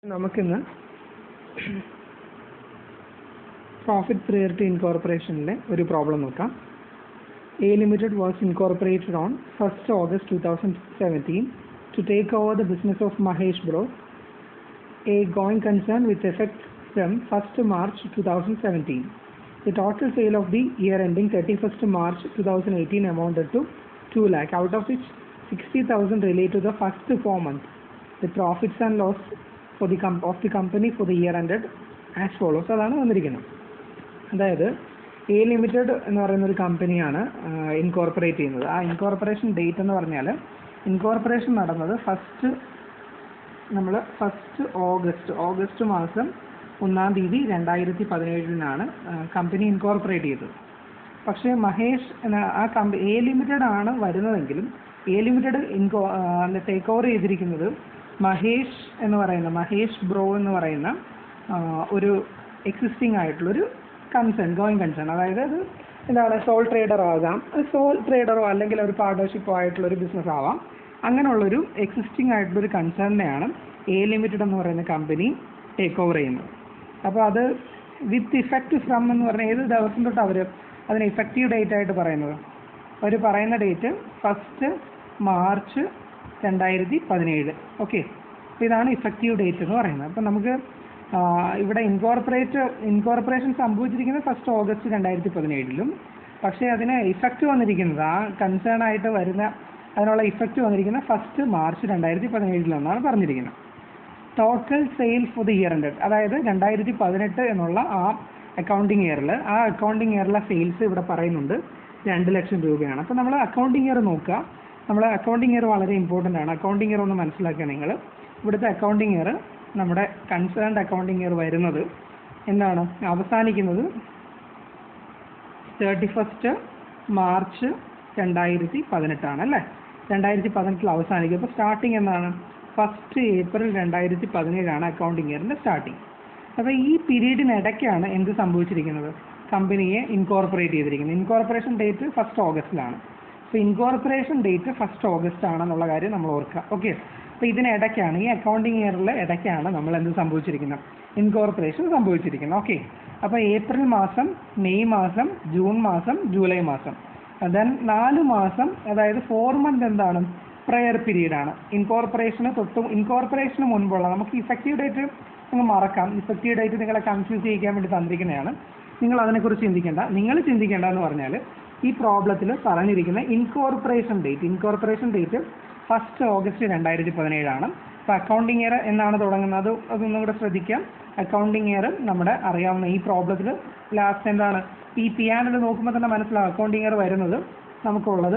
നമുക്കിന്ന് പ്രോഫിറ്റ് പ്രിയറിറ്റി ഇൻകോർപ്പറേഷനിലെ ഒരു പ്രോബ്ലം നോക്കാം a limited was incorporated on first August two thousand seventeen to take over the business of Mahesh bro a going concern with effect from 1st March 2017. The total sale of the year ending 31st March 2018 amounted to 2 lakh, out of which 60,000 relate to the first four months. The profits and loss for the com- of the company for the year ended as follows. അതാണ് വന്നിരിക്കുന്നത് അതായത് A limited എന്ന് പറയുന്ന ഒരു കമ്പനിയാണ് incorporate ചെയ്യുന്നത് ആ incorporation date എന്ന് പറഞ്ഞാൽ ഇൻകോർപ്പറേഷൻ നടന്നത് ഫസ്റ്റ് നമ്മൾ ഫസ്റ്റ് ഓഗസ്റ്റ് ഓഗസ്റ്റ് മാസം ഒന്നാം തീയതി രണ്ടായിരത്തി പതിനേഴിനാണ് കമ്പനി ഇൻകോർപ്പറേറ്റ് ചെയ്തത് പക്ഷേ മഹേഷ് എന്ന ആ കമ്പനി എ ലിമിറ്റഡ് ആണ് വരുന്നതെങ്കിലും എ ലിമിറ്റഡ് ഇൻകോ ടേക്ക് ഓവർ ചെയ്തിരിക്കുന്നത് മഹേഷ് എന്ന് പറയുന്ന മഹേഷ് ബ്രോ എന്ന് പറയുന്ന ആ, ഒരു എക്സിസ്റ്റിംഗ് ആയിട്ടുള്ളൊരു കൺസേൺ ഗോയിങ് കൺസേൺ അതായത് അത് എന്താണ് സോൾ ട്രേഡർ ആകാം സോൾ ട്രേഡറോ അല്ലെങ്കിൽ ഒരു പാർട്ണർഷിപ്പോ ആയിട്ടുള്ള ഒരു ബിസിനസ് ആവാം അങ്ങനെയുള്ളൊരു എക്സിസ്റ്റിംഗ് ആയിട്ടുള്ളൊരു കൺസേണിനെയാണ് എ ലിമിറ്റഡ് എന്ന് പറയുന്ന കമ്പനി ടേക്ക് ഓവർ ചെയ്യുന്നത് അപ്പോൾ അത് വിത്ത് ഇഫക്റ്റ് ഫ്രം എന്ന് പറഞ്ഞാൽ ഏത് ദിവസം തൊട്ട് അവർ അതിന് ഇഫക്റ്റീവ് ഡേറ്റ് ആയിട്ട് പറയുന്നത് അവർ പറയുന്ന ഡേറ്റ് ഫസ്റ്റ് മാർച്ച് രണ്ടായിരത്തി പതിനേഴ് ഓക്കെ അപ്പോൾ ഇതാണ് ഇഫക്റ്റീവ് ഡേറ്റ് എന്ന് പറയുന്നത് അപ്പോൾ നമുക്ക് ആ, ഇവിടെ ഇൻകോർപ്പറേറ്റ് ഇൻകോർപ്പറേഷൻ സംഭവിച്ചിരിക്കുന്നത് ഫസ്റ്റ് ഓഗസ്റ്റ് രണ്ടായിരത്തി പതിനേഴിലും പക്ഷേ അതിന് ഇഫക്റ്റ് വന്നിരിക്കുന്നത് ആ കൺസേൺ ആയിട്ട് വരുന്ന അതിനുള്ള ഇഫക്റ്റ് വന്നിരിക്കുന്നത് ഫസ്റ്റ് മാർച്ച് രണ്ടായിരത്തി പതിനേഴിലെന്നാണ് പറഞ്ഞിരിക്കുന്നത് total sale for the year ended അതായത് രണ്ടായിരത്തി പതിനെട്ട് എന്നുള്ള ആ അക്കൗണ്ടിങ് ഇയറിൽ ആ അക്കൗണ്ടിങ് ഇയറിലെ സെയിൽസ് ഇവിടെ പറയുന്നുണ്ട് രണ്ട് ലക്ഷം രൂപയാണ് അപ്പോൾ നമ്മൾ അക്കൗണ്ടിങ് ഇയർ നോക്കുക നമ്മൾ അക്കൗണ്ടിങ് ഇയർ വളരെ ഇമ്പോർട്ടൻ്റ് ആണ് അക്കൗണ്ടിങ് ഇയർ ഒന്ന് മനസ്സിലാക്കുക നിങ്ങൾ ഇവിടുത്തെ അക്കൗണ്ടിങ് ഇയർ നമ്മുടെ കൺസേൺഡ് അക്കൗണ്ടിങ് ഇയർ വരുന്നത് എന്താണ് അവസാനിക്കുന്നത് തേർട്ടി ഫസ്റ്റ് മാർച്ച് രണ്ടായിരത്തി പതിനെട്ടാണ് അല്ലേ രണ്ടായിരത്തി പതിനെട്ടിൽ അവസാനിക്കും അപ്പോൾ സ്റ്റാർട്ടിങ് എന്താണ് ഫസ്റ്റ് ഏപ്രിൽ രണ്ടായിരത്തി പതിനേഴാണ് അക്കൗണ്ടിങ് ഇയറിൻ്റെ സ്റ്റാർട്ടിങ് അപ്പോൾ ഈ പീരീഡിനിടയ്ക്കാണ് എന്ത് സംഭവിച്ചിരിക്കുന്നത് കമ്പനിയെ ഇൻകോർപ്പറേറ്റ് ചെയ്തിരിക്കുന്നത് ഇൻകോർപ്പറേഷൻ ഡേറ്റ് ഫസ്റ്റ് ഓഗസ്റ്റിലാണ് അപ്പോൾ ഇൻകോർപ്പറേഷൻ ഡേറ്റ് ഫസ്റ്റ് ഓഗസ്റ്റ് ആണെന്നുള്ള കാര്യം നമ്മൾ ഓർക്കുക ഓക്കെ അപ്പോൾ ഇതിനിടയ്ക്കാണ് ഈ അക്കൗണ്ടിങ് ഇയറിലെ ഇടയ്ക്കാണ് നമ്മൾ എന്ത് സംഭവിച്ചിരിക്കുന്നത് ഇൻകോർപ്പറേഷൻ സംഭവിച്ചിരിക്കുന്നത് ഓക്കെ അപ്പോൾ ഏപ്രിൽ മാസം മെയ് മാസം ജൂൺ മാസം ജൂലൈ മാസം ദെൻ നാല് മാസം അതായത് ഫോർ മന്ത് എന്താണ് പ്രയർ പീരീഡ് ആണ് ഇൻകോർപ്പറേഷന് തൊട്ടും ഇൻകോർപ്പറേഷന് മുൻപുള്ള നമുക്ക് ഇഫക്റ്റീവ് ഡേറ്റ് അങ്ങ് മറക്കാം ഇഫക്റ്റീവ് ഡേറ്റ് നിങ്ങളെ കൺഫ്യൂസ് ചെയ്യിക്കാൻ വേണ്ടി തന്നിരിക്കുന്നതാണ് നിങ്ങൾ അതിനെക്കുറിച്ച് ചിന്തിക്കേണ്ട നിങ്ങൾ ചിന്തിക്കേണ്ട എന്ന് പറഞ്ഞാൽ ഈ പ്രോബ്ലത്തിൽ പറഞ്ഞിരിക്കുന്ന incorporation date incorporation date first August രണ്ടായിരത്തി പതിനേഴാണ് അപ്പോൾ അക്കൗണ്ടിങ് ഇയർ എന്നാണ് തുടങ്ങുന്നത് അത് അതൊന്നും കൂടെ ശ്രദ്ധിക്കാം അക്കൗണ്ടിങ് ഇയർ നമ്മുടെ അറിയാവുന്ന ഈ പ്രോബ്ലത്തിൽ ലാസ്റ്റ് എന്താണ് ഈ പിയാനൽ നോക്കുമ്പോൾ തന്നെ മനസ്സിലാവും അക്കൗണ്ടിങ് ഇയർ വരുന്നത് നമുക്കുള്ളത്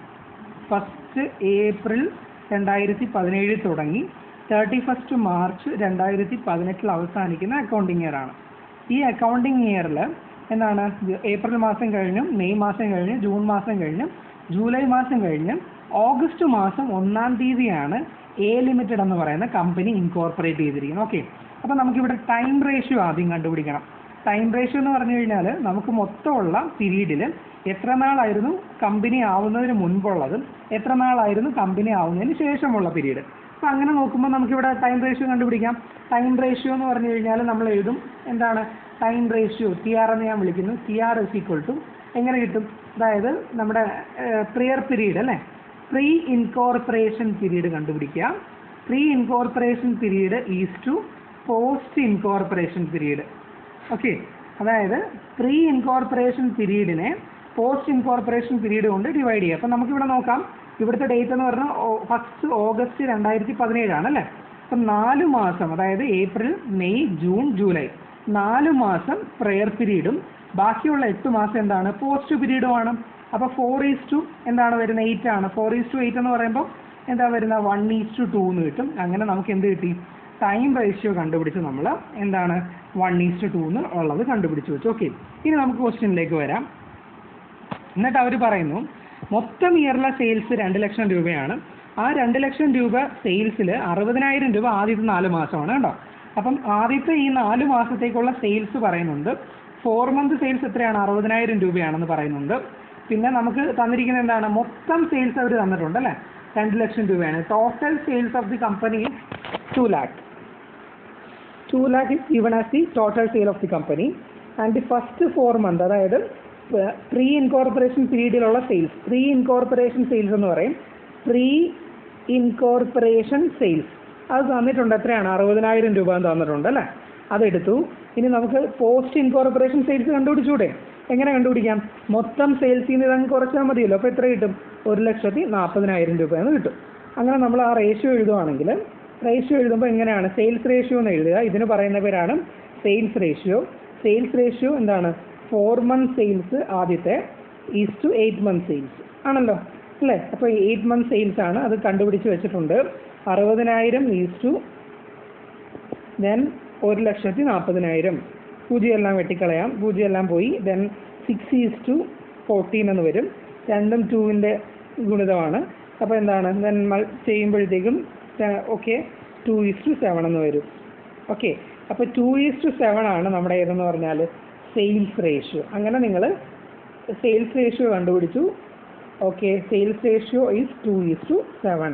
ഫസ്റ്റ് ഏപ്രിൽ രണ്ടായിരത്തി പതിനേഴിൽ തുടങ്ങി തേർട്ടി ഫസ്റ്റ് മാർച്ച് രണ്ടായിരത്തി പതിനെട്ടിൽ അവസാനിക്കുന്ന അക്കൗണ്ടിങ് ഇയർ ആണ് ഈ അക്കൗണ്ടിങ് ഇയറിൽ എന്താണ് ഏപ്രിൽ മാസം കഴിഞ്ഞു മെയ് മാസം കഴിഞ്ഞു ജൂൺ മാസം കഴിഞ്ഞു ജൂലൈ മാസം കഴിഞ്ഞ് ഓഗസ്റ്റ് മാസം ഒന്നാം തീയതിയാണ് എ ലിമിറ്റഡ് എന്ന് പറയുന്ന കമ്പനി ഇൻകോർപ്പറേറ്റ് ചെയ്തിരിക്കുന്നത് ഓക്കെ അപ്പോൾ നമുക്കിവിടെ ടൈം റേഷ്യോ ആദ്യം കണ്ടുപിടിക്കണം ടൈം റേഷ്യോ എന്ന് പറഞ്ഞു കഴിഞ്ഞാൽ നമുക്ക് മൊത്തമുള്ള പീരീഡിൽ എത്ര നാളായിരുന്നു കമ്പനി ആവുന്നതിന് മുൻപുള്ളതും എത്ര നാളായിരുന്നു കമ്പനി ആവുന്നതിന് ശേഷമുള്ള പീരീഡ് അപ്പോൾ അങ്ങനെ നോക്കുമ്പോൾ നമുക്കിവിടെ ടൈം റേഷ്യോ കണ്ടുപിടിക്കാം ടൈം റേഷ്യോ എന്ന് പറഞ്ഞു കഴിഞ്ഞാൽ നമ്മൾ എഴുതും എന്താണ് ടൈം റേഷ്യോ ടി ആർ എന്ന് ഞാൻ വിളിക്കുന്നു T R is equal to എങ്ങനെ കിട്ടും അതായത് നമ്മുടെ പ്രിയർ പീരീഡ് അല്ലേ പ്രീ ഇൻകോർപ്പറേഷൻ പീരീഡ് കണ്ടുപിടിക്കുക pre incorporation period is to post incorporation period okay അതായത് പ്രീ ഇൻകോർപ്പറേഷൻ പീരീഡിനെ പോസ്റ്റ് ഇൻകോർപ്പറേഷൻ പീരീഡ് കൊണ്ട് ഡിവൈഡ് ചെയ്യുക അപ്പം നമുക്കിവിടെ നോക്കാം ഇവിടുത്തെ ഡേറ്റ് എന്ന് പറഞ്ഞാൽ ഫസ്റ്റ് ഓഗസ്റ്റ് രണ്ടായിരത്തി പതിനേഴാണ് അല്ലേ അപ്പം നാല് മാസം അതായത് ഏപ്രിൽ മെയ് ജൂൺ ജൂലൈ നാല് മാസം പ്രെയർ പീരീഡും ബാക്കിയുള്ള എട്ട് മാസം എന്താണ് പോസ്റ്റ് പീരീഡുമാണ് അപ്പോൾ ഫോർ ഈസ് ടു എന്താണ് വരുന്നത് എയ്റ്റ് ആണ് ഫോർ ഈസ് ടു എയ്റ്റ് എന്ന് പറയുമ്പോൾ എന്താ വരുന്നത് വൺ ഈസ് ടു ടു എന്ന് കിട്ടും അങ്ങനെ നമുക്ക് എന്ത് കിട്ടി ടൈം റേഷ്യോ കണ്ടുപിടിച്ച് നമ്മൾ എന്താണ് വൺ ഈസ്റ്റ് ടു എന്ന് ഉള്ളത് കണ്ടുപിടിച്ച് വെച്ചു ഓക്കെ ഇനി നമുക്ക് ക്വസ്റ്റ്യനിലേക്ക് വരാം എന്നിട്ട് അവർ പറയുന്നു മൊത്തം ഇയറിലെ സെയിൽസ് രണ്ട് ലക്ഷം രൂപയാണ് ആ രണ്ട് ലക്ഷം രൂപ സെയിൽസിൽ അറുപതിനായിരം രൂപ ആദ്യത്തെ നാല് മാസമാണ് കേട്ടോ അപ്പം ആദ്യത്തെ ഈ നാല് മാസത്തേക്കുള്ള സെയിൽസ് പറയുന്നുണ്ട് ഫോർ മന്ത് സെയിൽസ് എത്രയാണ് അറുപതിനായിരം രൂപയാണെന്ന് പറയുന്നുണ്ട് പിന്നെ നമുക്ക് തന്നിരിക്കുന്നത് എന്താണ് മൊത്തം സെയിൽസ് അവർ തന്നിട്ടുണ്ട് അല്ലേ രണ്ട് ലക്ഷം രൂപയാണ് total sales of the company two lakh two lakh is given as the total sale of the company and the first four month അതായത് പ്രീ ഇൻകോർപ്പറേഷൻ പീരീഡിലുള്ള സെയിൽസ് പ്രീ ഇൻകോർപ്പറേഷൻ സെയിൽസ് എന്ന് പറയും പ്രീ ഇൻകോർപ്പറേഷൻ സെയിൽസ് അത് തന്നിട്ടുണ്ട് എത്രയാണ് അറുപതിനായിരം രൂപ എന്ന് തന്നിട്ടുണ്ട് അല്ലേ അതെടുത്തു ഇനി നമുക്ക് പോസ്റ്റ് ഇൻകോർപ്പറേഷൻ സെയിൽസ് കണ്ടുപിടിച്ചൂടെ എങ്ങനെ കണ്ടുപിടിക്കാം മൊത്തം സെയിൽസിൽ നിന്ന് ഇതങ്ങ് കുറച്ചാൽ മതിയല്ലോ അപ്പോൾ എത്ര കിട്ടും ഒരു ലക്ഷത്തി നാൽപ്പതിനായിരം രൂപയെന്ന് കിട്ടും അങ്ങനെ നമ്മൾ ആ റേഷ്യോ എഴുതുവാണെങ്കിൽ റേഷ്യോ എഴുതുമ്പോൾ എങ്ങനെയാണ് സെയിൽസ് റേഷ്യോ എന്ന് എഴുതുക ഇതിന് പറയുന്ന പേരാണ് സെയിൽസ് റേഷ്യോ സെയിൽസ് റേഷ്യോ എന്താണ് ഫോർ മന്ത് സെയിൽസ് ആദ്യത്തെ is to eight month sales ആണല്ലോ അല്ലേ അപ്പോൾ എയ്റ്റ് മന്ത് സെയിൽസ് ആണ് അത് കണ്ടുപിടിച്ച് വെച്ചിട്ടുണ്ട് അറുപതിനായിരം ഈസ് ടു ദെൻ ഒരു ലക്ഷത്തി നാൽപ്പതിനായിരം പൂജ്യം എല്ലാം വെട്ടിക്കളയാം പൂജ്യം എല്ലാം പോയി then six is to fourteen എന്ന് വരും രണ്ടും ടൂവിൻ്റെ ഗുണിതമാണ് അപ്പോൾ എന്താണ് ദെൻ ചെയ്യുമ്പോഴത്തേക്കും okay two is to seven എന്ന് വരും ഓക്കെ അപ്പോൾ ടു ഈസ് ടു സെവൻ ആണ് നമ്മുടെ ഏതെന്ന് പറഞ്ഞാൽ സെയിൽസ് റേഷ്യോ അങ്ങനെ നിങ്ങൾ സെയിൽസ് റേഷ്യോ കണ്ടുപിടിച്ചു okay sales ratio is two is to seven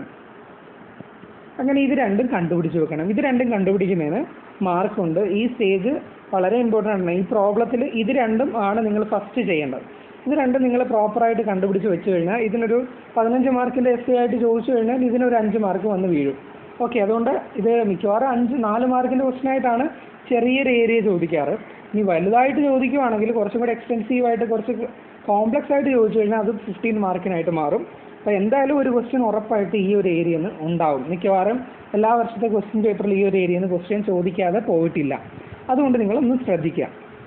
അങ്ങനെ ഇത് രണ്ടും കണ്ടുപിടിച്ച് വെക്കണം ഇത് രണ്ടും കണ്ടുപിടിക്കുന്നതിന് മാർക്കുണ്ട് ഈ സ്റ്റേജ് വളരെ ഇമ്പോർട്ടൻ്റ് ആണ് ഈ പ്രോബ്ലത്തിൽ ഇത് രണ്ടും ആണ് നിങ്ങൾ ഫസ്റ്റ് ചെയ്യേണ്ടത് ഇത് രണ്ടും നിങ്ങൾ പ്രോപ്പറായിട്ട് കണ്ടുപിടിച്ച് വെച്ച് കഴിഞ്ഞാൽ ഇതിനൊരു പതിനഞ്ച് മാർക്കിൻ്റെ എസ് എ ആയിട്ട് ചോദിച്ചു കഴിഞ്ഞാൽ ഇതിനൊരു അഞ്ച് മാർക്ക് വന്ന് വീഴും ഓക്കെ അതുകൊണ്ട് ഇത് മിക്കവാറും അഞ്ച് നാല് മാർക്കിൻ്റെ ക്വസ്റ്റൻ ആയിട്ടാണ് ചെറിയൊരു ഏരിയ ചോദിക്കാറ് ഇനി വലുതായിട്ട് ചോദിക്കുവാണെങ്കിൽ കുറച്ചും കൂടി എക്സ്റ്റെൻസീവ് ആയിട്ട് കുറച്ച് കോംപ്ലക്സ് ആയിട്ട് ചോദിച്ചു കഴിഞ്ഞാൽ അത് ഫിഫ്റ്റീൻ മാർക്കിനായിട്ട് മാറും അപ്പോൾ എന്തായാലും ഒരു ക്വസ്റ്റ്യൻ ഉറപ്പായിട്ട് ഈ ഒരു ഏരിയയിൽ നിന്ന് ഉണ്ടാവും മിക്കവാറും എല്ലാ വർഷത്തെ ക്വസ്റ്റ്യൻ പേപ്പറിൽ ഈ ഒരു ഏരിയയിൽ നിന്ന് ക്വസ്റ്റ്യൻ ചോദിക്കാതെ പോയിട്ടില്ല അതുകൊണ്ട് നിങ്ങളൊന്ന് ശ്രദ്ധിക്കുക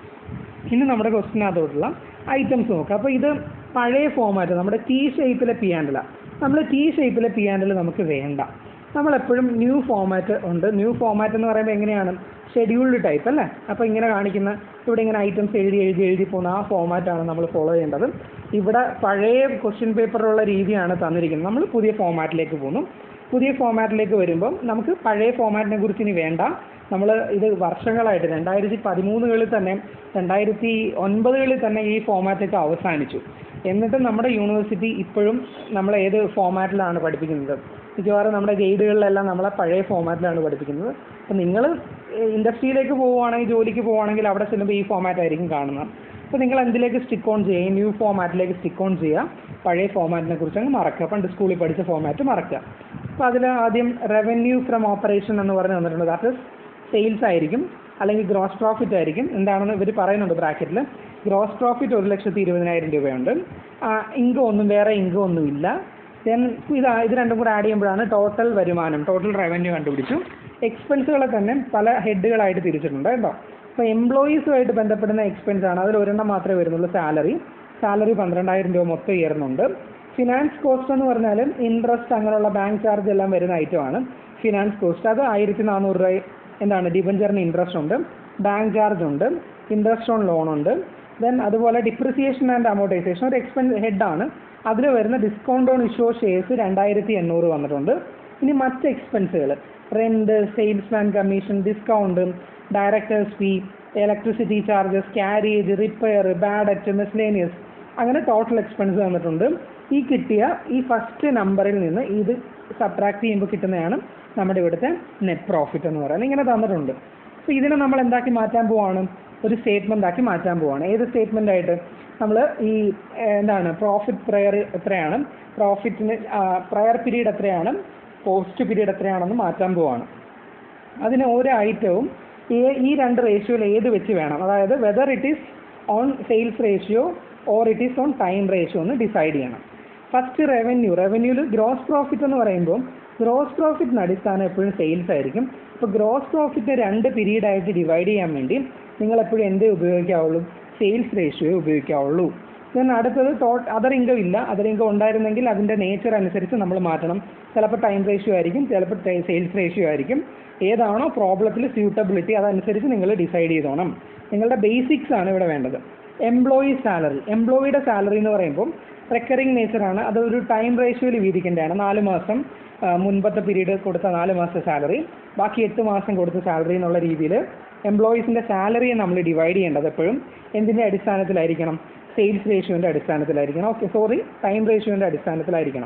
ഇനി നമ്മുടെ ക്വസ്റ്റിനകത്തോട്ടുള്ള ഐറ്റംസ് നോക്കാം അപ്പോൾ ഇത് പഴയ ഫോമാറ്റ് നമ്മുടെ ടി ഷേപ്പിലെ പിയാൻഡിലാണ് നമ്മൾ ടി ഷേപ്പിലെ പിയാൻഡിൽ നമുക്ക് വേണ്ട നമ്മളെപ്പോഴും ന്യൂ ഫോമാറ്റ് ഉണ്ട് ന്യൂ ഫോമാറ്റ് എന്ന് പറയുമ്പോൾ എങ്ങനെയാണ് ഷെഡ്യൂൾഡ് ടൈപ്പ് അല്ലേ അപ്പോൾ ഇങ്ങനെ കാണിക്കുന്ന ഇവിടെ ഇങ്ങനെ ഐറ്റംസ് എഴുതി എഴുതി എഴുതി പോകുന്ന ആ ഫോമാറ്റാണ് നമ്മൾ ഫോളോ ചെയ്യേണ്ടത് ഇവിടെ പഴയ ക്വസ്റ്റ്യൻ പേപ്പറിലുള്ള രീതിയാണ് തന്നിരിക്കുന്നത് നമ്മൾ പുതിയ ഫോമാറ്റിലേക്ക് പോകുന്നു പുതിയ ഫോമാറ്റിലേക്ക് വരുമ്പം നമുക്ക് പഴയ ഫോമാറ്റിനെ കുറിച്ച് ഇനി വേണ്ട നമ്മൾ ഇത് വർഷങ്ങളായിട്ട് രണ്ടായിരത്തി പതിമൂന്നുകളിൽ തന്നെ രണ്ടായിരത്തി ഒൻപതുകളിൽ തന്നെ ഈ ഫോമാറ്റൊക്കെ അവസാനിച്ചു എന്നിട്ടും നമ്മുടെ യൂണിവേഴ്സിറ്റി ഇപ്പോഴും നമ്മൾ ഏത് ഫോമാറ്റിലാണ് പഠിപ്പിക്കുന്നത് മിക്കവാറും നമ്മുടെ ഗൈഡുകളിലെല്ലാം നമ്മളെ പഴയ ഫോമാറ്റിലാണ് പഠിപ്പിക്കുന്നത് അപ്പോൾ നിങ്ങൾ ഇൻഡസ്ട്രിയിലേക്ക് പോവുകയാണെങ്കിൽ ജോലിക്ക് പോവുകയാണെങ്കിൽ അവിടെ ചെല്ലുമ്പോൾ ഈ ഫോമാറ്റ് ആയിരിക്കും കാണുന്നത് അപ്പോൾ നിങ്ങൾ എന്തിലേക്ക് സ്റ്റിക്ക് ഓൺ ചെയ്യുക ന്യൂ ഫോമാറ്റിലേക്ക് സ്റ്റിക്ക് ഓൺ ചെയ്യുക പഴയ ഫോമാറ്റിനെ കുറിച്ച് അങ്ങ് മറക്കുക പണ്ട് സ്കൂളിൽ പഠിച്ച ഫോമാറ്റ് മറക്കുക അപ്പോൾ അതിൽ ആദ്യം റവന്യൂ ഫ്രം ഓപ്പറേഷൻ എന്ന് പറഞ്ഞ് തന്നിട്ടുണ്ട് ദാറ്റ് ഇസ് സെയിൽസ് ആയിരിക്കും അല്ലെങ്കിൽ ഗ്രോസ് പ്രോഫിറ്റ് ആയിരിക്കും എന്താണെന്ന് ഇവർ പറയുന്നുണ്ട് ബ്രാക്കറ്റിൽ ഗ്രോസ് പ്രോഫിറ്റ് ഒരു ലക്ഷത്തി ഇരുപതിനായിരം രൂപയുണ്ട് ഇൻകം ഒന്നും വേറെ ഇൻകം ഒന്നുമില്ല ദെൻ ഇത് ഇത് രണ്ടും കൂടെ ആഡ് ചെയ്യുമ്പോഴാണ് ടോട്ടൽ വരുമാനം ടോട്ടൽ റവന്യൂ കണ്ടുപിടിച്ചു എക്സ്പെൻസുകളെ തന്നെ പല ഹെഡുകളായിട്ട് തിരിച്ചിട്ടുണ്ട് കേട്ടോ അപ്പോൾ എംപ്ലോയീസുമായിട്ട് ബന്ധപ്പെടുന്ന എക്സ്പെൻസ് ആണ് അതിൽ ഒരെണ്ണം മാത്രമേ വരുന്നുള്ളൂ സാലറി സാലറി പന്ത്രണ്ടായിരം രൂപ മൊത്തം ഉയർന്നുണ്ട് ഫിനാൻസ് കോസ്റ്റ് എന്ന് പറഞ്ഞാൽ ഇൻട്രസ്റ്റ് അങ്ങനെയുള്ള ബാങ്ക് ചാർജ് എല്ലാം വരുന്ന ഐറ്റമാണ് ഫിനാൻസ് കോസ്റ്റ് അത് ആയിരത്തി നാനൂറ് രൂപ എന്താണ് ഡിബഞ്ചറിന് ഇൻട്രസ്റ്റ് ഉണ്ട് ബാങ്ക് ചാർജ് ഉണ്ട് ഇൻട്രസ്റ്റ് ഓൺ ലോൺ ഉണ്ട് ദെൻ അതുപോലെ ഡിപ്രിസിയേഷൻ ആൻഡ് അമോർട്ടൈസേഷൻ ഒരു എക്സ്പെൻസ് ഹെഡാണ് അതിൽ വരുന്ന ഡിസ്കൗണ്ട് ഓൺ ഇഷ്യൂ ഷെയർസ് രണ്ടായിരത്തി എണ്ണൂറ് വന്നിട്ടുണ്ട് ഇനി മറ്റ് എക്സ്പെൻസുകൾ rent salesman commission discount directors fee electricity charges carriage repair bad debt miscellaneous അങ്ങനെ ടോട്ടൽ എക്സ്പെൻസ് തന്നിട്ടുണ്ട് ഈ കിട്ടിയ ഈ ഫസ്റ്റ് നമ്പറിൽ നിന്ന് ഇത് സബ്ട്രാക്ട് ചെയ്യുമ്പോൾ കിട്ടുന്നതാണ് നമ്മുടെ ഇവിടുത്തെ നെറ്റ് പ്രോഫിറ്റ് എന്ന് പറയുന്നത് ഇങ്ങനെ തന്നിട്ടുണ്ട് അപ്പോൾ ഇതിനെ നമ്മൾ എന്താക്കി മാറ്റാൻ പോവാണ് ഒരു സ്റ്റേറ്റ്മെൻ്റ് ആക്കി മാറ്റാൻ പോവാണ് ഏത് സ്റ്റേറ്റ്മെൻ്റ് ആയിട്ട് നമ്മൾ ഈ ഏഹ്, എന്താണ് പ്രോഫിറ്റ് പ്രയർ എത്രയാണ് പ്രോഫിറ്റിന് പ്രയർ പീരീഡ് എത്രയാണ് പോസ്റ്റ് പീരീഡ് എത്രയാണെന്ന് മാറ്റാൻ പോവാണ് അതിന് ഓരോ ഐറ്റവും ഈ- ഈ രണ്ട് റേഷ്യോയിൽ ഏത് വെച്ച് വേണം അതായത് whether it is on sales ratio or it is on time ratio എന്ന് ഡിസൈഡ് ചെയ്യണം ഫസ്റ്റ് റവന്യൂ റവന്യൂവിൽ ഗ്രോസ് പ്രോഫിറ്റ് എന്ന് പറയുമ്പോൾ ഗ്രോസ് പ്രോഫിറ്റിന് അടിസ്ഥാനം എപ്പോഴും സെയിൽസ് ആയിരിക്കും അപ്പോൾ ഗ്രോസ് പ്രോഫിറ്റ് രണ്ട് പീരീഡ് ആയിട്ട് ഡിവൈഡ് ചെയ്യാൻ വേണ്ടി നിങ്ങൾ എപ്പോഴും എന്തേ ഉപയോഗിക്കാവുള്ളൂ സെയിൽസ് റേഷ്യോ ഉപയോഗിക്കാവുള്ളൂ ദെൻ അടുത്തത് ടോട്ട് അതർ ഇൻകം ഇല്ല അതർ ഇൻകം ഉണ്ടായിരുന്നെങ്കിൽ അതിൻ്റെ നേച്ചർ അനുസരിച്ച് നമ്മൾ മാറ്റണം ചിലപ്പോൾ ടൈം റേഷ്യോ ആയിരിക്കും ചിലപ്പോൾ സെയിൽസ് റേഷ്യോ ആയിരിക്കും ഏതാണോ പ്രോബ്ലത്തിൽ സ്യൂട്ടബിലിറ്റി അതനുസരിച്ച് നിങ്ങൾ ഡിസൈഡ് ചെയ്തോണം നിങ്ങളുടെ ബേസിക്സ് ആണ് ഇവിടെ വേണ്ടത് എംപ്ലോയി സാലറി എംപ്ലോയിയുടെ സാലറി എന്ന് പറയുമ്പോൾ റെക്കറിങ് നേച്ചറാണ് അതൊരു ടൈം റേഷ്യോയിൽ വീതിക്കേണ്ടതാണ് നാല് മാസം ആ, മുൻപത്തെ പീരീഡ് കൊടുത്ത നാല് മാസത്തെ സാലറി ബാക്കി എട്ട് മാസം കൊടുത്ത സാലറി എന്നുള്ള രീതിയിൽ എംപ്ലോയീസിൻ്റെ സാലറിയെ നമ്മൾ ഡിവൈഡ് ചെയ്യേണ്ടത് എപ്പോഴും എന്തിൻ്റെ അടിസ്ഥാനത്തിലായിരിക്കണം സെയിൽസ് റേഷ്യോൻ്റെ അടിസ്ഥാനത്തിലായിരിക്കണം ഓക്കെ സോറി ടൈം റേഷ്യോൻ്റെ അടിസ്ഥാനത്തിലായിരിക്കണം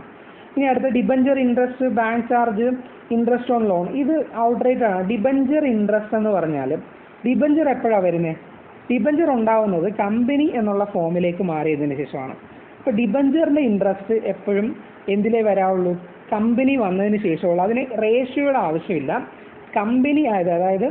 ഇനി അടുത്ത debenture interest bank charge interest on loan ഇത് ഔട്ട്റേറ്റ് ആണ് ഡിബഞ്ചർ ഇൻട്രസ്റ്റ് എന്ന് പറഞ്ഞാൽ ഡിബഞ്ചർ എപ്പോഴാണ് വരുന്നത് ഡിബഞ്ചർ ഉണ്ടാവുന്നത് കമ്പനി എന്നുള്ള ഫോമിലേക്ക് മാറിയതിന് ശേഷമാണ് അപ്പോൾ ഡിബഞ്ചറിൻ്റെ ഇൻട്രസ്റ്റ് എപ്പോഴും എന്തിലേ വരാവുള്ളൂ കമ്പനി വന്നതിന് ശേഷമുള്ളൂ അതിന് റേഷ്യോയുടെ ആവശ്യമില്ല കമ്പനി ആയത് അതായത്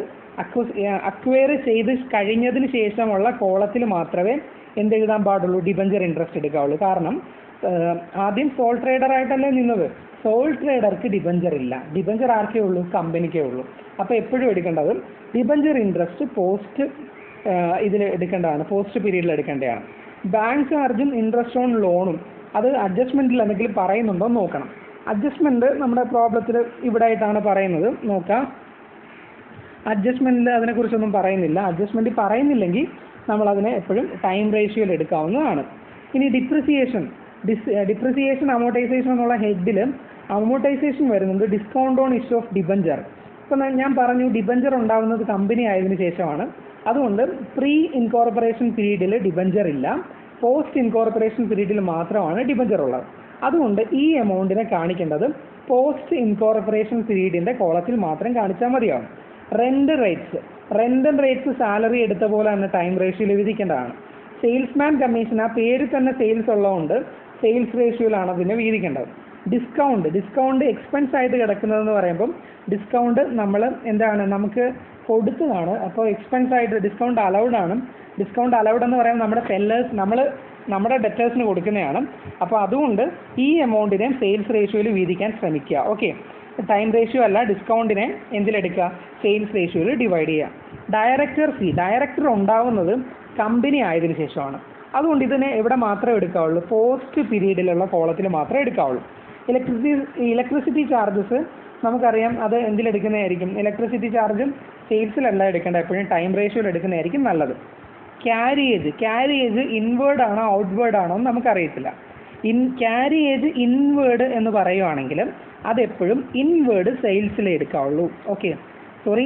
അക്വയർ ചെയ്ത് കഴിഞ്ഞതിന് ശേഷമുള്ള കോളത്തിൽ മാത്രമേ എന്ത് എഴുതാൻ പാടുള്ളൂ ഡിബഞ്ചർ ഇൻട്രസ്റ്റ് എടുക്കാവുള്ളൂ കാരണം ഏഹ്, ആദ്യം സോൾ ട്രേഡർ ആയിട്ടല്ലേ നിന്നത് സോൾ ട്രേഡർക്ക് ഡിബഞ്ചർ ഇല്ല ഡിബഞ്ചർ ആർക്കേ ഉള്ളൂ കമ്പനിക്കേ ഉള്ളൂ അപ്പോൾ എപ്പോഴും എടുക്കേണ്ടത് ഡിബഞ്ചർ ഇൻട്രസ്റ്റ് പോസ്റ്റ് ഇതിൽ എടുക്കേണ്ടതാണ് പോസ്റ്റ് പീരീഡിൽ എടുക്കേണ്ടതാണ് ബാങ്ക് ചാർജും ഇൻട്രസ്റ്റ് ഓൺ ലോണും അത് അഡ്ജസ്റ്റ്മെന്റിൽ എന്തെങ്കിലും പറയുന്നുണ്ടോ എന്ന് നോക്കണം അഡ്ജസ്റ്റ്മെന്റ് നമ്മുടെ പ്രോബ്ലത്തിൽ ഇവിടെ ആയിട്ടാണ് പറയുന്നത് നോക്കാം അഡ്ജസ്റ്റ്മെന്റിൽ അതിനെക്കുറിച്ചൊന്നും പറയുന്നില്ല അഡ്ജസ്റ്റ്മെന്റ് പറയുന്നില്ലെങ്കിൽ നമ്മൾ അതിനെ എപ്പോഴും ടൈം റേഷ്യോയിൽ എടുക്കാവുന്നതാണ് ഇനി ഡിപ്രിസിയേഷൻ ഡിസ് ഡിപ്രിസിയേഷൻ അമോർട്ടൈസേഷൻ എന്നുള്ള ഹെഡിൽ അമോർട്ടൈസേഷൻ വരുന്നുണ്ട് discount on issue of debenture ഇപ്പം ഞാൻ പറഞ്ഞു ഡിബഞ്ചർ ഉണ്ടാവുന്നത് കമ്പനി ആയതിനു ശേഷമാണ് അതുകൊണ്ട് പ്രീ ഇൻകോർപ്പറേഷൻ പീരീഡിൽ ഡിബഞ്ചർ ഇല്ല പോസ്റ്റ് ഇൻകോർപ്പറേഷൻ പീരീഡിൽ മാത്രമാണ് ഡിബഞ്ചർ ഉള്ളത് അതുകൊണ്ട് ഈ എമൗണ്ടിനെ കാണിക്കേണ്ടത് പോസ്റ്റ് ഇൻകോർപ്പറേഷൻ പീരീഡിന്റെ കോളത്തിൽ മാത്രം കാണിച്ചാൽ മതിയാവും rent rates rent rates salary എടുത്ത പോലെ തന്നെ ടൈം റേഷ്യോയിൽ വിധിക്കേണ്ടതാണ് സെയിൽസ്മാൻ കമ്മീഷൻ ആ പേര് തന്നെ സെയിൽസ് ഉള്ളതുകൊണ്ട് സെയിൽസ് റേഷ്യോയിലാണ് അതിനെ വീതിക്കേണ്ടത് ഡിസ്കൗണ്ട് ഡിസ്കൗണ്ട് എക്സ്പെൻസ് ആയിട്ട് കിടക്കുന്നതെന്ന് പറയുമ്പം ഡിസ്കൗണ്ട് നമ്മൾ എന്താണ് നമുക്ക് കൊടുത്തതാണ് അപ്പോൾ എക്സ്പെൻസ് ആയിട്ട് ഡിസ്കൗണ്ട് അലൗഡ് ആണ് ഡിസ്കൗണ്ട് അലൗഡ് എന്ന് പറയുമ്പോൾ നമ്മുടെ സെല്ലേഴ്സ് നമ്മൾ നമ്മുടെ ഡെറ്റേഴ്സിന് കൊടുക്കുന്നതാണ് അപ്പോൾ അതുകൊണ്ട് ഈ എമൗണ്ടിനെ സെയിൽസ് റേഷ്യോയിൽ വീതിക്കാൻ ശ്രമിക്കുക ഓക്കെ ടൈം റേഷ്യോ അല്ല ഡിസ്കൗണ്ടിനെ എന്തിലെടുക്കുക സെയിൽസ് റേഷ്യോയിൽ ഡിവൈഡ് ചെയ്യുക ഡയറക്ടർ ഫീ ഡയറക്ടർ ഉണ്ടാവുന്നത് കമ്പനി ആയതിനു ശേഷമാണ് അതുകൊണ്ട് ഇതിനെ എവിടെ മാത്രമേ എടുക്കാവുള്ളൂ പോസ്റ്റ് പീരീഡിലുള്ള കോളത്തിൽ മാത്രമേ എടുക്കാവുള്ളൂ ഇലക്ട്രിസിറ്റി ഇലക്ട്രിസിറ്റി ചാർജസ് നമുക്കറിയാം അത് എന്തിലെടുക്കുന്നതായിരിക്കും ഇലക്ട്രിസിറ്റി ചാർജും സെയിൽസിലല്ല എടുക്കേണ്ടത് എപ്പോഴും ടൈം റേഷ്യോയിൽ എടുക്കുന്നതായിരിക്കും നല്ലത് ക്യാരിയേജ് ക്യാരിയേജ് ഇൻവേർഡ് ആണോ ഔട്ട്വേർഡ് ആണോ എന്ന് നമുക്കറിയത്തില്ല ഇൻ ക്യാരിയേജ് ഇൻവേർഡ് എന്ന് പറയുവാണെങ്കിൽ അതെപ്പോഴും ഇൻവേർഡ് സെയിൽസിലേ എടുക്കാവുള്ളൂ ഓക്കെ സോറി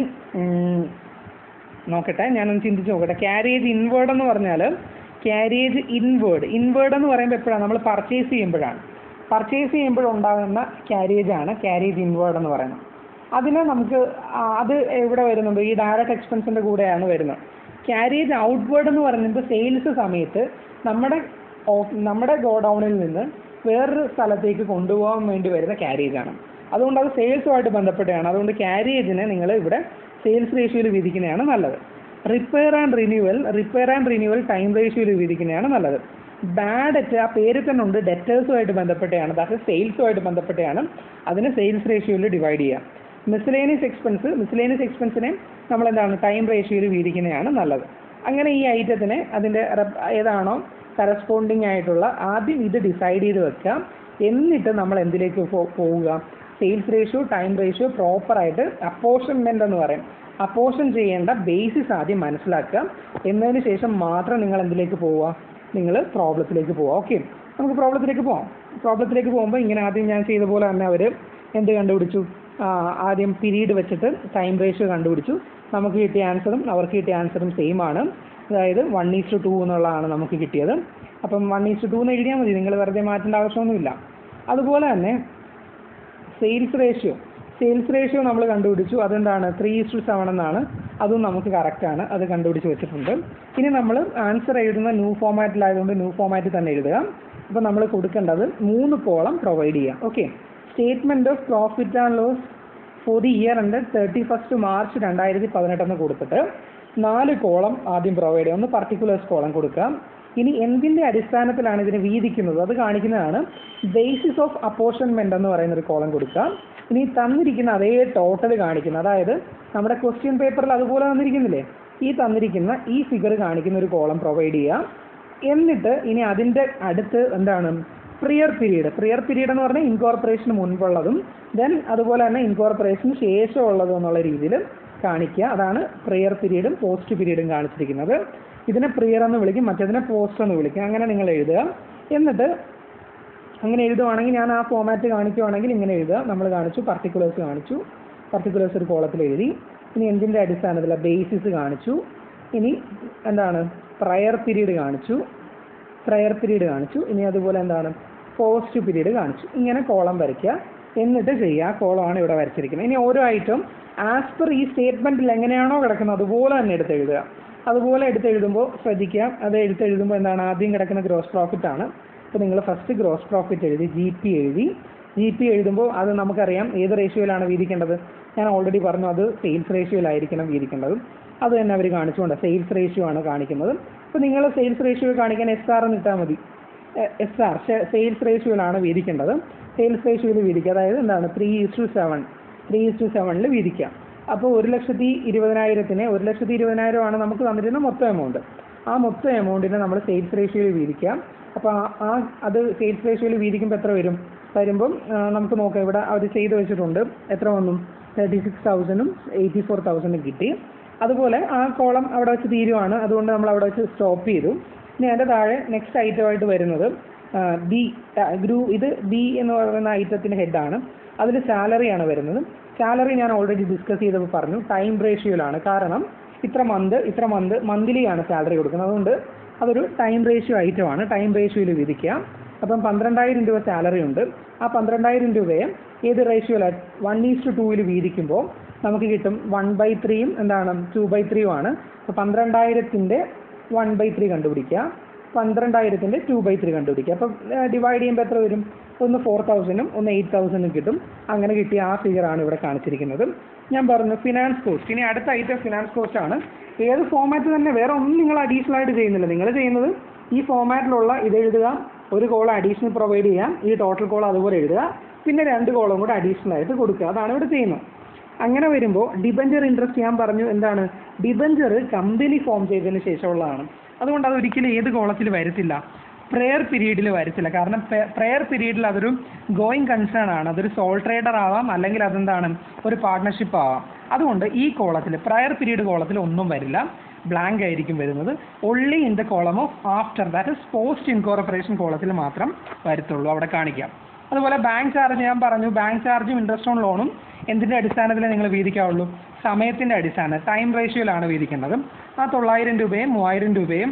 നോക്കട്ടെ ഞാനൊന്ന് ചിന്തിച്ച് നോക്കട്ടെ ക്യാരിയേജ് ഇൻവേർഡ് എന്ന് പറഞ്ഞാൽ ക്യാരിയേജ് ഇൻവേർഡ് ഇൻവേർഡ് എന്ന് പറയുമ്പോൾ എപ്പോഴാണ് നമ്മൾ പർച്ചേസ് ചെയ്യുമ്പോഴാണ് പർച്ചേസ് ചെയ്യുമ്പോഴുണ്ടാകുന്ന ക്യാരിയേജ് ആണ് ക്യാരിയേജ് ഇൻവേർഡ് എന്ന് പറയുന്നത് അതിന് നമുക്ക് ആ, അത് എവിടെ വരുന്നുണ്ട് ഈ ഡയറക്റ്റ് എക്സ്പെൻസിൻ്റെ കൂടെയാണ് വരുന്നത് ക്യാരിയേജ് ഔട്ട്വേർഡ് എന്ന് പറയുന്നത് സെയിൽസ് സമയത്ത് നമ്മുടെ ഓഫ്- നമ്മുടെ ഗോഡൗണിൽ നിന്ന് വേറൊരു സ്ഥലത്തേക്ക് കൊണ്ടുപോകാൻ വേണ്ടി വരുന്ന ക്യാരിയേജ് ആണ് അതുകൊണ്ട് അത് സെയിൽസുമായിട്ട് ബന്ധപ്പെട്ടാണ് അതുകൊണ്ട് ക്യാരിയേജിനെ നിങ്ങൾ ഇവിടെ സെയിൽസ് റേഷ്യോയിൽ വിധിക്കുന്നതാണ് നല്ലത് repair and renewal repair and renewal time റേഷ്യോയിൽ വിധിക്കുന്നതാണ് നല്ലത് ബാഡ് ഡെറ്റ് ആ പേര് തന്നെ ഉണ്ട് ഡെറ്റേഴ്സുമായിട്ട് ബന്ധപ്പെട്ടാണ് അതായത് സെയിൽസുമായിട്ട് ബന്ധപ്പെട്ടാണ് അതിനെ സെയിൽസ് റേഷ്യോയിൽ ഡിവൈഡ് ചെയ്യുക മിസ്ലേനിയസ് എക്സ്പെൻസ് മിസ്ലേനിയസ് എക്സ്പെൻസിനെ നമ്മൾ എന്താണ് ടൈം റേഷ്യോയിൽ വീതിക്കുന്നതാണ് നല്ലത് അങ്ങനെ ഈ ഐറ്റത്തിനെ അതിൻ്റെ റെപ്- ഏതാണോ കറസ്പോണ്ടിങ് ആയിട്ടുള്ള ആദ്യം ഇത് ഡിസൈഡ് ചെയ്ത് വെക്കാം എന്നിട്ട് നമ്മൾ എന്തിലേക്ക് പോ- പോവുക സെയിൽസ് റേഷ്യോ ടൈം റേഷ്യോ പ്രോപ്പറായിട്ട് അപ്പോർഷൻമെൻ്റ് എന്ന് പറയും അപ്പോർഷൻ ചെയ്യേണ്ട ബേസിസ് ആദ്യം മനസ്സിലാക്കുക എന്നതിന് ശേഷം മാത്രം നിങ്ങൾ എന്തിലേക്ക് പോവുക നിങ്ങൾ പ്രോബ്ലത്തിലേക്ക് പോവുക ഓക്കെ നമുക്ക് പ്രോബ്ലത്തിലേക്ക് പോവാം പ്രോബ്ലത്തിലേക്ക് പോകുമ്പോൾ ഇങ്ങനെ ആദ്യം ഞാൻ ചെയ്ത പോലെ തന്നെ അവർ എന്ത് കണ്ടുപിടിച്ചു ആ, ആദ്യം പീരീഡ് വെച്ചിട്ട് ടൈം റേഷ്യോ കണ്ടുപിടിച്ചു നമുക്ക് കിട്ടിയ ആൻസറും അവർക്ക് കിട്ടിയ ആൻസറും സെയിം ആണ് അതായത് വൺ ഈസ് ടു എന്നുള്ളതാണ് നമുക്ക് കിട്ടിയത് അപ്പം വൺ ഈസ് ടു എന്ന് എഴുതിയാൽ മതി നിങ്ങൾ വെറുതെ മാറ്റേണ്ട ആവശ്യമൊന്നുമില്ല അതുപോലെ തന്നെ സെയിൽസ് റേഷ്യോ സെയിൽസ് റേഷ്യോ നമ്മൾ കണ്ടുപിടിച്ചു അതെന്താണ് ത്രീ ടു സെവൻ എന്നാണ് അതും നമുക്ക് correct ആണ് അത് കണ്ടുപിടിച്ച് വെച്ചിട്ടുണ്ട് ഇനി നമ്മൾ ആൻസർ എഴുതുന്ന ന്യൂ ഫോമാറ്റിലായതുകൊണ്ട് ന്യൂ ഫോമാറ്റിൽ തന്നെ എഴുതുക അപ്പോൾ നമ്മൾ കൊടുക്കേണ്ടത് മൂന്ന് കോളം പ്രൊവൈഡ് ചെയ്യാം okay statement of profit and loss for the year ഉണ്ട് തേർട്ടി ഫസ്റ്റ് മാർച്ച് രണ്ടായിരത്തി പതിനെട്ടെന്ന് കൊടുത്തിട്ട് നാല് കോളം ആദ്യം പ്രൊവൈഡ് ചെയ്യാം ഒന്ന് പർട്ടിക്കുലേഴ്സ് കോളം കൊടുക്കാം ഇനി എന്തിൻ്റെ അടിസ്ഥാനത്തിലാണ് ഇതിനെ വീതിക്കുന്നത് അത് കാണിക്കുന്നതാണ് ബേസിസ് ഓഫ് അപ്പോർഷൻമെന്റ് എന്ന് പറയുന്ന ഒരു കോളം കൊടുക്കാം ഇനി തന്നിരിക്കുന്ന അതേ ടോട്ടൽ കാണിക്കുന്ന അതായത് നമ്മുടെ ക്വസ്റ്റ്യൻ പേപ്പറിൽ അതുപോലെ തന്നിരിക്കുന്നില്ലേ ഈ തന്നിരിക്കുന്ന ഈ ഫിഗർ കാണിക്കുന്ന ഒരു കോളം പ്രൊവൈഡ് ചെയ്യാം എന്നിട്ട് ഇനി അതിൻ്റെ അടുത്ത് എന്താണ് പ്രിയർ പീരീഡ് പ്രിയർ പീരീഡ് എന്ന് പറഞ്ഞാൽ ഇൻകോർപ്പറേഷന് മുൻപുള്ളതും ദെൻ അതുപോലെ തന്നെ ഇൻകോർപ്പറേഷന് ശേഷമുള്ളതും എന്നുള്ള രീതിയിൽ കാണിക്കുക അതാണ് പ്രിയർ പീരീഡും പോസ്റ്റ് പീരീഡും കാണിച്ചിരിക്കുന്നത് ഇതിനെ പ്രിയർ എന്ന് വിളിക്കും മറ്റേതിനെ പോസ്റ്റ് എന്ന് വിളിക്കും അങ്ങനെ നിങ്ങൾ എഴുതുക എന്നിട്ട് അങ്ങനെ എഴുതുവാണെങ്കിൽ ഞാൻ ആ ഫോമാറ്റ് കാണിക്കുവാണെങ്കിൽ ഇങ്ങനെ എഴുതുക നമ്മൾ കാണിച്ചു പർട്ടിക്കുലേഴ്സ് കാണിച്ചു പർട്ടിക്കുലേഴ്സ് ഒരു കോളത്തിൽ എഴുതി ഇനി എന്തിൻ്റെ അടിസ്ഥാനത്തിൽ ബേസിസ് കാണിച്ചു ഇനി എന്താണ് പ്രയർ പീരീഡ് കാണിച്ചു പ്രയർ പീരീഡ് കാണിച്ചു ഇനി അതുപോലെ എന്താണ് പോസ്റ്റ് പീരീഡ് കാണിച്ചു ഇങ്ങനെ കോളം വരയ്ക്കുക എന്നിട്ട് ചെയ്യുക ആ കോളമാണ് ഇവിടെ വരച്ചിരിക്കുന്നത് ഇനി ഓരോ ഐറ്റം ആസ് പെർ ഈ സ്റ്റേറ്റ്മെൻറ്റിൽ എങ്ങനെയാണോ കിടക്കുന്നത് അതുപോലെ തന്നെ എടുത്ത് എഴുതുക അതുപോലെ എടുത്ത് എഴുതുമ്പോൾ ശ്രദ്ധിക്കുക അത് എടുത്ത് എഴുതുമ്പോൾ എന്താണ് ആദ്യം കിടക്കുന്ന ഗ്രോസ് പ്രോഫിറ്റ് ആണ് അപ്പോൾ നിങ്ങൾ ഫസ്റ്റ് ഗ്രോസ് പ്രോഫിറ്റ് എഴുതി ജി പി എഴുതി ജി പി എഴുതുമ്പോൾ അത് നമുക്കറിയാം ഏത് റേഷ്യോയിലാണ് വീതിക്കേണ്ടത് ഞാൻ ഓൾറെഡി പറഞ്ഞു അത് സെയിൽസ് റേഷ്യോയിലായിരിക്കണം വീതിക്കേണ്ടതും അത് തന്നെ അവർ കാണിച്ചുകൊണ്ട് സെയിൽസ് റേഷ്യോ ആണ് കാണിക്കുന്നത് അപ്പോൾ നിങ്ങൾ സെയിൽസ് റേഷ്യോ കാണിക്കാൻ എസ് ആർ എന്ന് ഇട്ടാൽ മതി എസ് ആർ സെയിൽസ് റേഷ്യോയിലാണ് വീതിക്കേണ്ടത് സെയിൽസ് റേഷ്യോയിൽ വീതിക്കുക അതായത് എന്താണ് three is to seven three is to സെവനിൽ വീതിക്കാം അപ്പോൾ ഒരു ലക്ഷത്തി ഇരുപതിനായിരത്തിന് ഒരു ലക്ഷത്തി ഇരുപതിനായിരമാണ് നമുക്ക് തന്നിരുന്ന മൊത്തം എമൗണ്ട് ആ മൊത്തം എമൗണ്ടിനെ നമ്മൾ സെയിൽസ് റേഷ്യോയിൽ വീതിക്കാം അപ്പോൾ ആ- ആ അത് സെയിൽസ് റേഷ്യോയിൽ വീതിക്കുമ്പോൾ എത്ര വരും വരുമ്പം ആ, നമുക്ക് നോക്കാം ഇവിടെ അവർ ചെയ്ത് വെച്ചിട്ടുണ്ട് എത്ര വന്നു തേർട്ടി സിക്സ് തൗസൻഡും എയ്റ്റി ഫോർ തൗസൻഡും കിട്ടി അതുപോലെ ആ കോളം അവിടെ വെച്ച് തീരുവാണ് അതുകൊണ്ട് നമ്മൾ അവിടെ വെച്ച് സ്റ്റോപ്പ് ചെയ്തു ഇനി അതിൻ്റെ താഴെ നെക്സ്റ്റ് ഐറ്റമായിട്ട് വരുന്നത് ബി ഗ്രൂ ഇത് ബി എന്ന് പറയുന്ന ഐറ്റത്തിൻ്റെ ഹെഡാണ് അതിൽ സാലറിയാണ് വരുന്നത് സാലറി ഞാൻ ഓൾറെഡി ഡിസ്കസ് ചെയ്തപ്പോൾ പറഞ്ഞു ടൈം റേഷ്യോയിലാണ് കാരണം ഇത്ര മന്ത് ഇത്ര മന്ത് മന്ത്ലി ആണ് സാലറി കൊടുക്കുന്നത് അതുകൊണ്ട് അതൊരു ടൈം റേഷ്യോ ഐറ്റമാണ് ടൈം റേഷ്യോയിൽ വിധിക്കുക അപ്പം പന്ത്രണ്ടായിരം രൂപ സാലറി ഉണ്ട് ആ പന്ത്രണ്ടായിരം രൂപയെ ഏത് റേഷ്യോയിലാണ് വൺ ഈസ് ടു ടൂവിൽ വീതിക്കുമ്പോൾ നമുക്ക് കിട്ടും വൺ ബൈ ത്രീയും എന്താണ് ടു ബൈ ത്രീയും ആണ് അപ്പോൾ പന്ത്രണ്ടായിരത്തിൻ്റെ വൺ ബൈ ത്രീ കണ്ടുപിടിക്കുക പന്ത്രണ്ടായിരത്തിൻ്റെ ടു ബൈ ത്രീ കണ്ടുപിടിക്കുക അപ്പം ഡിവൈഡ് ചെയ്യുമ്പോൾ എത്ര വരും ഒന്ന് ഫോർ തൗസൻഡും ഒന്ന് എയ്റ്റ് തൗസൻഡും കിട്ടും അങ്ങനെ കിട്ടിയ ആ ഫിഗറാണ് ഇവിടെ കാണിച്ചിരിക്കുന്നത് ഞാൻ പറഞ്ഞു ഫിനാൻസ് കോസ്റ്റ് ഇനി അടുത്ത ഐറ്റം ഫിനാൻസ് കോസ്റ്റ് ആണ് ഏത് ഫോമാറ്റ് തന്നെ വേറെ ഒന്നും നിങ്ങൾ അഡീഷണൽ ആയിട്ട് ചെയ്യുന്നില്ല നിങ്ങൾ ചെയ്യുന്നത് ഈ ഫോമാറ്റിലുള്ള ഇത് എഴുതുക ഒരു കോൾ അഡീഷണൽ പ്രൊവൈഡ് ചെയ്യാം ഈ ടോട്ടൽ കോൾ അതുപോലെ എഴുതുക പിന്നെ രണ്ട് കോളും കൂടെ അഡീഷണൽ ആയിട്ട് കൊടുക്കുക അതാണ് ഇവിടെ ചെയ്യുന്നത് അങ്ങനെ വരുമ്പോൾ ഡിബഞ്ചർ ഇൻട്രസ്റ്റ് ഞാൻ പറഞ്ഞു എന്താണ് ഡിബഞ്ചർ കമ്പനി ഫോം ചെയ്തതിന് ശേഷമുള്ളതാണ് അതുകൊണ്ട് അത് ഒരിക്കലും ഏത് കോളത്തിൽ വരത്തില്ല പ്രെയർ പീരീഡിൽ വരത്തില്ല കാരണം പ്രെയർ പീരീഡിൽ അതൊരു ഗോയിങ് കൺസേൺ ആണ് അതൊരു സോൾ ട്രേഡർ ആവാം അല്ലെങ്കിൽ അതെന്താണ് ഒരു പാർട്ട്ണർഷിപ്പ് ആവാം അതുകൊണ്ട് ഈ കോളത്തിൽ പ്രയർ പീരീഡ് കോളത്തിൽ ഒന്നും വരില്ല ബ്ലാങ്ക് ആയിരിക്കും വരുന്നത് only in the column of after that is post incorporation കോളത്തിൽ മാത്രം വരത്തുള്ളൂ അവിടെ കാണിക്കാം അതുപോലെ ബാങ്ക് ചാർജ് ഞാൻ പറഞ്ഞു ബാങ്ക് ചാർജും ഇൻട്രസ്റ്റ് ഓൺ ലോണും എന്തിൻ്റെ അടിസ്ഥാനത്തിൽ നിങ്ങൾ വീതിക്കാവുള്ളൂ സമയത്തിൻ്റെ അടിസ്ഥാനം ടൈം റേഷ്യോയിലാണ് വീതിക്കേണ്ടത് ആ തൊള്ളായിരം രൂപയും മൂവായിരം രൂപയും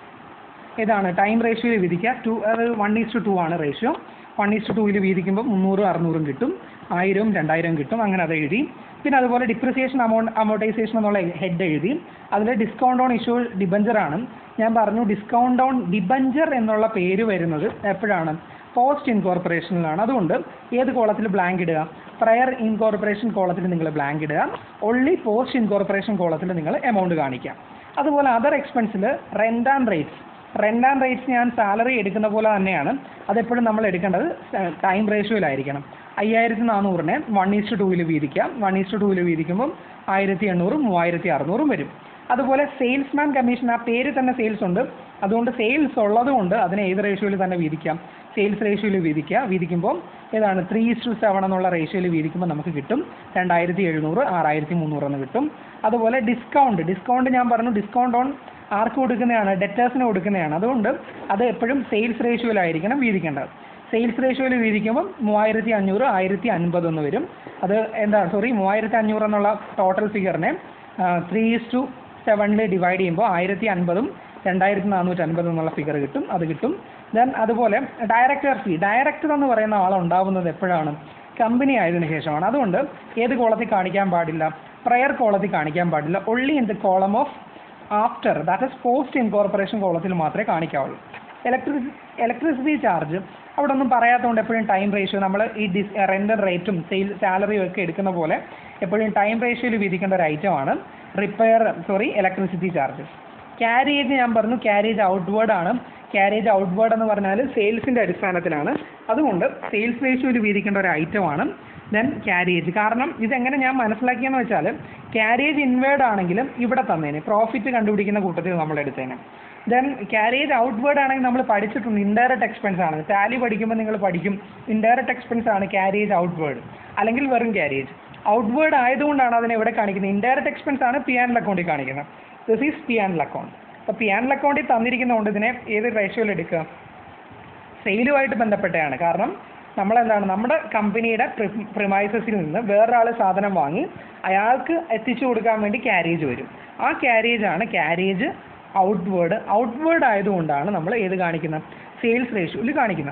ഇതാണ് ടൈം റേഷ്യോയിൽ വിധിക്കുക ടു അത് വൺ ഈസ് ടു ടു ആണ് റേഷ്യോ വൺ ഈസ് ടു ടൂവിൽ വീതിക്കുമ്പോൾ മുന്നൂറും അറുന്നൂറും കിട്ടും ആയിരവും രണ്ടായിരവും കിട്ടും അങ്ങനെ അത് എഴുതി പിന്നെ അതുപോലെ ഡിപ്രിസിയേഷൻ അമൗണ്ട് അമോർട്ടൈസേഷൻ എന്നുള്ള ഹെഡ് എഴുതി അതിൽ ഡിസ്കൗണ്ട് ഓൺ ഇഷ്യൂ ഡിബഞ്ചർ ആണ് ഞാൻ പറഞ്ഞു ഡിസ്കൗണ്ട് ഓൺ ഡിബഞ്ചർ എന്നുള്ള പേര് വരുന്നത് എപ്പോഴാണ് പോസ്റ്റ് ഇൻകോർപ്പറേഷനിലാണ് അതുകൊണ്ട് ഏത് കോളത്തിൽ ബ്ലാങ്ക് ഇടുക പ്രയർ ഇൻകോർപ്പറേഷൻ കോളത്തിൽ നിങ്ങൾ ബ്ലാങ്ക് ഇടുക ഓൺലി പോസ്റ്റ് ഇൻകോർപ്പറേഷൻ കോളത്തിൽ നിങ്ങൾ എമൗണ്ട് കാണിക്കാം അതുപോലെ അതർ എക്സ്പെൻസിൽ rent and rates rent and rates ഞാൻ സാലറി എടുക്കുന്ന പോലെ തന്നെയാണ് അതെപ്പോഴും നമ്മൾ എടുക്കേണ്ടത് ടൈം റേഷ്യോയിലായിരിക്കണം അയ്യായിരത്തി നാനൂറിനെ വൺ ഈസ്റ്റ് ടൂവിൽ വീതിക്കാം വൺ ഈസ്റ്റ് ടൂവിൽ വീതിക്കുമ്പം ആയിരത്തി എണ്ണൂറും മൂവായിരത്തി അറുന്നൂറും വരും അതുപോലെ സെയിൽസ്മാൻ കമ്മീഷൻ ആ പേര് തന്നെ സെയിൽസ് ഉണ്ട് അതുകൊണ്ട് സെയിൽസ് ഉള്ളത് കൊണ്ട് അതിനെ ഏത് റേഷ്യോയിൽ തന്നെ വീതിക്കാം സെയിൽസ് റേഷ്യോയിൽ വീതിക്കുക വീതിക്കുമ്പോൾ ഏതാണ് ത്രീ ടു സെവൻ എന്നുള്ള റേഷ്യോയിൽ വീതിക്കുമ്പോൾ നമുക്ക് കിട്ടും രണ്ടായിരത്തി എഴുന്നൂറ് ആറായിരത്തി മുന്നൂറ് എന്ന് കിട്ടും അതുപോലെ ഡിസ്കൗണ്ട് ഡിസ്കൗണ്ട് ഞാൻ പറഞ്ഞു ഡിസ്കൗണ്ട് ഓൺ ആർക്ക് കൊടുക്കുന്നതാണ് ഡെറ്റേഴ്സിന് കൊടുക്കുന്നതാണ് അതുകൊണ്ട് അത് എപ്പോഴും സെയിൽസ് റേഷ്യോയിലായിരിക്കണം വീതിക്കേണ്ടത് സെയിൽസ് റേഷ്യോയിൽ വീതിക്കുമ്പോൾ മൂവായിരത്തി അഞ്ഞൂറ് ആയിരത്തി അൻപത് എന്ന് വരും അത് എന്താ സോറി മൂവായിരത്തി അഞ്ഞൂറ് എന്നുള്ള ടോട്ടൽ ഫിഗറിനെ ത്രീ ഈസ് ടു സെവനിൽ ഡിവൈഡ് ചെയ്യുമ്പോൾ ആയിരത്തി അൻപതും രണ്ടായിരത്തി നാനൂറ്റി അൻപത് എന്നുള്ള ഫിഗർ കിട്ടും അത് കിട്ടും ദെൻ അതുപോലെ ഡയറക്ടർ ഫീ ഡയറക്ടർ എന്ന് പറയുന്ന ആൾ ഉണ്ടാവുന്നത് എപ്പോഴാണ് കമ്പനി ആയതിനു ശേഷമാണ് അതുകൊണ്ട് ഏത് കോളത്തിൽ കാണിക്കാൻ പാടില്ല പ്രയർ കോളത്തിൽ കാണിക്കാൻ പാടില്ല only in the column of after that is post incorporation കോളത്തിൽ മാത്രമേ കാണിക്കാവുള്ളൂ ഇലക്ട്രിസി ഇലക്ട്രിസിറ്റി ചാർജ് അവിടെ ഒന്നും പറയാത്തതുകൊണ്ട് എപ്പോഴും ടൈം റേഷ്യോ നമ്മൾ ഈ ഡിസ് റെൻ്റൽ റേറ്റും സെയിൽ സാലറിയും ഒക്കെ എടുക്കുന്ന പോലെ എപ്പോഴും ടൈം റേഷ്യോയിൽ വിധിക്കേണ്ട ഒരു ഐറ്റമാണ് repair sorry electricity charge carriage ഞാൻ പറഞ്ഞു ക്യാരേജ് ഔട്ട്വേർഡ് ആണ് ക്യാരേജ് ഔട്ട്വേർഡ് എന്ന് പറഞ്ഞാൽ സെയിൽസിൻ്റെ അടിസ്ഥാനത്തിലാണ് അതുകൊണ്ട് സെയിൽസ് റേഷ്യോയിൽ വീതിക്കേണ്ട ഒരു ഐറ്റമാണ് ദെൻ ക്യാരേജ് കാരണം ഇതെങ്ങനെ ഞാൻ മനസ്സിലാക്കിയെന്ന് വെച്ചാൽ ക്യാരേജ് ഇൻവേർഡ് ആണെങ്കിലും ഇവിടെ തന്നേനെ പ്രോഫിറ്റ് കണ്ടുപിടിക്കുന്ന കൂട്ടത്തിൽ നമ്മൾ എടുത്തേനെ ദെൻ ക്യാരേജ് ഔട്ട്വേർഡ് ആണെങ്കിൽ നമ്മൾ പഠിച്ചിട്ടുണ്ട് ഇൻഡയറക്റ്റ് എക്സ്പെൻസ് ആണ് ടാലി പഠിക്കുമ്പോൾ നിങ്ങൾ പഠിക്കും ഇൻഡയറക്റ്റ് എക്സ്പെൻസ് ആണ് ക്യാരേജ് ഔട്ട്വേർഡ് അല്ലെങ്കിൽ വെറും ക്യാരേജ് ഔട്ട്വേർഡ് ആയതുകൊണ്ടാണ് അതിനെ ഇവിടെ കാണിക്കുന്നത് ഇൻഡയറക്റ്റ് എക്സ്പെൻസ് ആണ് പി ആൻഡ് അക്കൗണ്ടിൽ കാണിക്കുന്നത് this is P and account അപ്പോൾ പി ആൻഡ് അക്കൗണ്ടിൽ തന്നിരിക്കുന്നതുകൊണ്ട് ഇതിനെ ഏത് റേഷ്യോയിൽ എടുക്കുക സെയിലുമായിട്ട് ബന്ധപ്പെട്ടതാണ് കാരണം നമ്മളെന്താണ് നമ്മുടെ കമ്പനിയുടെ പ്രിമൈസസിൽ നിന്ന് വേറൊരാൾ സാധനം വാങ്ങി അയാൾക്ക് എത്തിച്ചു കൊടുക്കാൻ വേണ്ടി ക്യാരേജ് വരും ആ ക്യാരേജ് ആണ് ക്യാരേജ് ഔട്ട്വേർഡ് ഔട്ട്വേർഡ് ആയതുകൊണ്ടാണ് നമ്മൾ ഏത് കാണിക്കുന്നത് സെയിൽസ് റേഷ്യോയിൽ കാണിക്കുന്നത്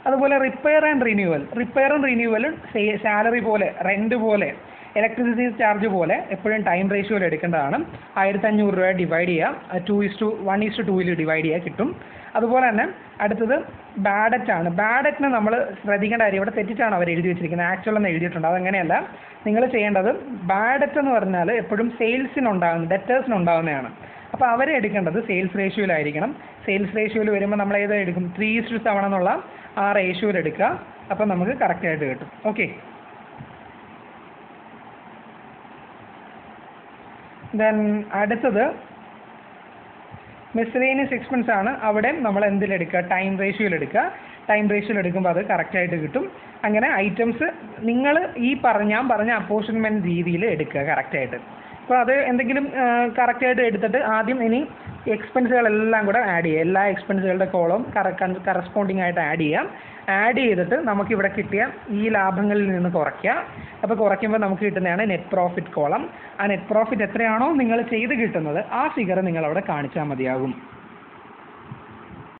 അതുപോലെ repair and renewal repair and റിന്യൂവലും സാലറി പോലെ റെന്റ് പോലെ ഇലക്ട്രിസിറ്റി ചാർജ് പോലെ എപ്പോഴും ടൈം റേഷ്യോയിൽ എടുക്കേണ്ടതാണ് ആയിരത്തി അഞ്ഞൂറ് രൂപ ഡിവൈഡ് ചെയ്യുക two is to one is to ടൂവിൽ ഡിവൈഡ് ചെയ്യുക കിട്ടും അതുപോലെ തന്നെ അടുത്തത് ബാഡറ്റ് ആണ് ബാഡറ്റിന് നമ്മൾ ശ്രദ്ധിക്കേണ്ട കാര്യം ഇവിടെ തെറ്റിച്ചാണ് അവർ എഴുതി വെച്ചിരിക്കുന്നത് ആക്ച്വൽ എന്ന് എഴുതിയിട്ടുണ്ട് അതങ്ങനെയല്ല നിങ്ങൾ ചെയ്യേണ്ടത് ബാഡറ്റ് എന്ന് പറഞ്ഞാൽ എപ്പോഴും സെയിൽസിനുണ്ടാകുന്ന ഡെറ്റേഴ്സിന് ഉണ്ടാകുന്നതാണ് അപ്പോൾ അവരെ എടുക്കേണ്ടത് സെയിൽസ് റേഷ്യോയിലായിരിക്കണം സെയിൽസ് റേഷ്യോയിൽ വരുമ്പോൾ നമ്മൾ ഏത് എടുക്കും ത്രീ ഇസ്റ്റു സെവൻ എന്നുള്ള ആ റേഷ്യോയിൽ എടുക്കുക അപ്പോൾ നമുക്ക് കറക്റ്റായിട്ട് കിട്ടും ഓക്കെ ദെൻ അടുത്തത് മിസ്ലേനിയസ് എക്സ്പെൻസ് ആണ് അവിടെ നമ്മൾ എന്തിലെടുക്കുക ടൈം റേഷ്യോയിൽ എടുക്കുക ടൈം റേഷ്യോയിൽ എടുക്കുമ്പോൾ അത് കറക്റ്റായിട്ട് കിട്ടും അങ്ങനെ ഐറ്റംസ് നിങ്ങൾ ഈ പറഞ്ഞ ഞാൻ പറഞ്ഞ അപ്പോർഷൻമെൻറ്റ് രീതിയിൽ എടുക്കുക കറക്റ്റായിട്ട് അപ്പോൾ അത് എന്തെങ്കിലും കറക്റ്റായിട്ട് എടുത്തിട്ട് ആദ്യം ഇനി എക്സ്പെൻസുകളെല്ലാം കൂടെ ആഡ് ചെയ്യുക എല്ലാ എക്സ്പെൻസുകളുടെ കോളം കറസ്പോണ്ടിങ് ആയിട്ട് ആഡ് ചെയ്യാം ആഡ് ചെയ്തിട്ട് നമുക്കിവിടെ കിട്ടിയ ഈ ലാഭങ്ങളിൽ നിന്ന് കുറയ്ക്കുക അപ്പോൾ കുറയ്ക്കുമ്പോൾ നമുക്ക് കിട്ടുന്നതാണ് നെറ്റ് പ്രോഫിറ്റ് കോളം ആ നെറ്റ് പ്രോഫിറ്റ് എത്രയാണോ നിങ്ങൾ ചെയ്ത് കിട്ടുന്നത് ആ ഫിഗർ നിങ്ങൾ അവിടെ കാണിച്ചാൽ മതിയാകും